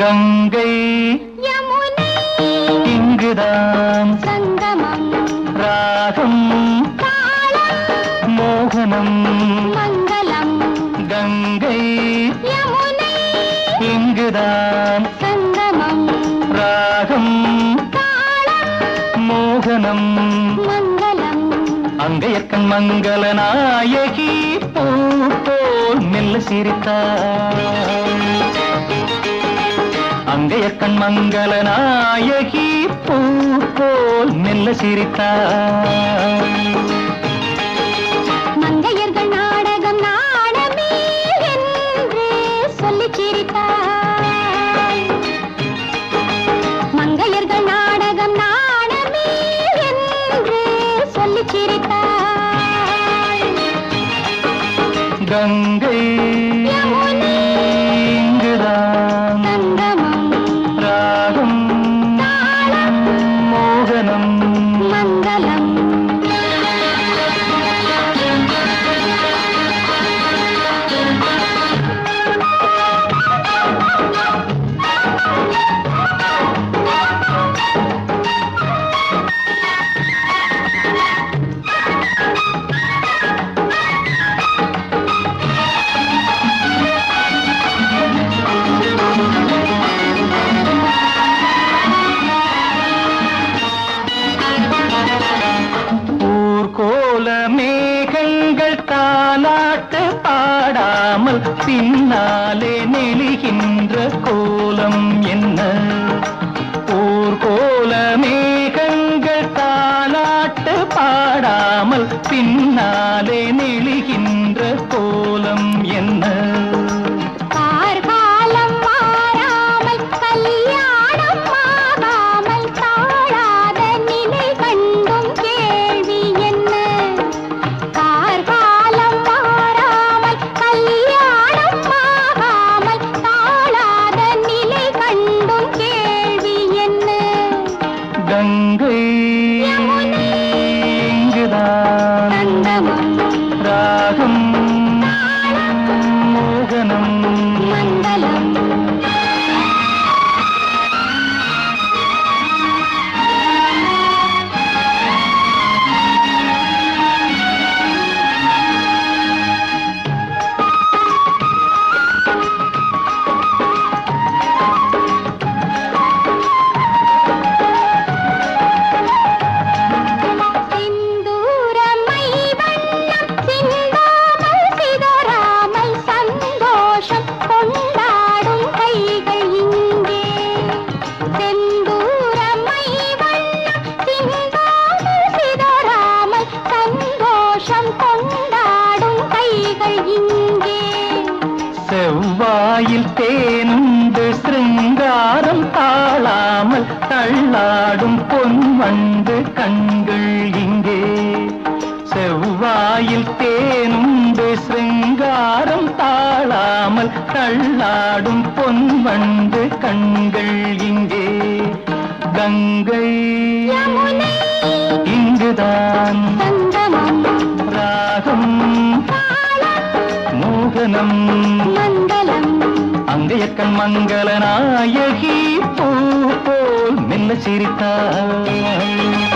கங்கை யமுனை இங்குதான் சங்கமம் ராகம் தாளம் மோகனம் மங்களம் கங்கை யமுனை இங்குதான் சங்கமம் ராகம் தாளம் மோகனம் மங்களம் அங்கையக்கன் மங்கள நாயகி பூ போல் மெல்ல சிரித்தாள் அங்கையக்கன் மங்கள நாயகி பூ போல் மெல்ல சிரித்தாள் மங்கையர்கள் நாடகம் நாடமே என்று சொல்லிச் சிரித்தாய் மங்கையர்கள் நாடகம் நாடமே என்று சொல்லிச் சிரித்தாய் கங்கை யமுனை இங்குதான் சங்கமம் ராகம் தாளம் மோகனம் மங்களம் ஊர்கோல மேகங்கள் தாலாட்டு பாடாமல் பின்னாலே நெளிகின்ற கோலம் என்ன ஊர்கோல மேகங்கள் தாலாட்டு பாடாமல் பின்னாலே நெளிகின்ற கோலம் என்ன கார்காலம் மாறாமல் கல்யாணம் ஆகாமல் தாழாத நிலை கண்டும் கேள்வி என்ன கார்காலம் மாறாமல் கல்யாணம் ஆகாமல் தாழாத நிலை கண்டும் கேள்வி என்ன கங்கை யமுனை இங்குதான் சங்கமம் ராகம் மோகனம் மங்களம் சிந்தூரமை வண்ணம் சிந்தாமல் சிதறாமல் சந்தோஷம் கொண்டாடும் கைகள் இங்கே செந்தூரமை வண்ணம் சிந்தாமல் சிதறாமல் சந்தோஷம் கொண்டாடும் கைகள் இங்கே செவ்வாயில் தேனுண்டு சிருங்காரம் தாழாமல் தள்ளாடும் பொன் வண்டு கண்கள் இங்கே செவ்வாயில் தேனுண்டு சிருங்காரம் தாழாமல் தள்ளாடும் பொன் வண்டு கண்கள் இங்கே கங்கை யமுனை இங்குதான் சங்கமம் ராகம் மோகனம் மங்களம் அங்கையக்கன் மங்கள நாயகி பூ போல் மெல்ல சிரித்தாள்